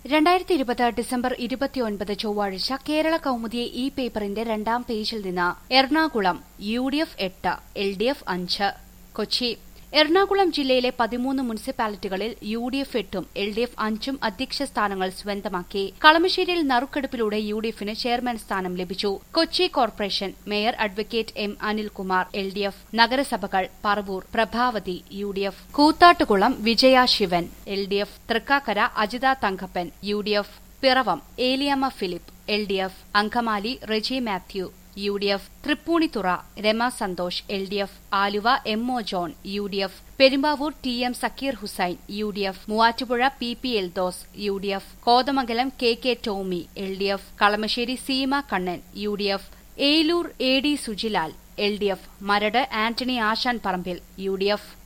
രണ്ടായിരത്തി ഇരുപത് ഡിസംബർ ഇരുപത്തിയൊൻപത് ചൊവ്വാഴ്ച കേരള കൌമുദിയെ ഈ പേപ്പറിന്റെ രണ്ടാം പേജിൽ നിന്ന് എറണാകുളം യു ഡി എഫ് എട്ട് എൽ ഡി എഫ് അഞ്ച് കൊച്ചി എറണാകുളം ജില്ലയിലെ പതിമൂന്ന് മുനിസിപ്പാലിറ്റികളിൽ യു ഡി എഫ് എട്ടും എൽ ഡി എഫ് അഞ്ചും അധ്യക്ഷ സ്ഥാനങ്ങൾ സ്വന്തമാക്കി കളമശ്ശേരിയിൽ നറുക്കെടുപ്പിലൂടെ യു ഡി എഫിന് ചെയർമാൻ സ്ഥാനം ലഭിച്ചു Kochi corporation mayor advocate M Anilkumar L D F നഗരസഭകൾ Paravur Prabhavathi U D F Koothattukulam Vijaya Sivan L D F Thrikkakara Ajitha Thankappan U D F Piravom Eliyamma Philip L D F Angamaly Reji Mathew U D F Thrippunithura Rama Santhosh L D F Aluva M O John U D F Perumbavoor T M Sakkeer Hussain U D F Muvattupuzha P P Eldhose U D F Kothamangalam K K Tomy L D F Kalamassery Seema Kannan U D F Eloor A D Sujilal L D F Maradu Antony Asan Parambil U D F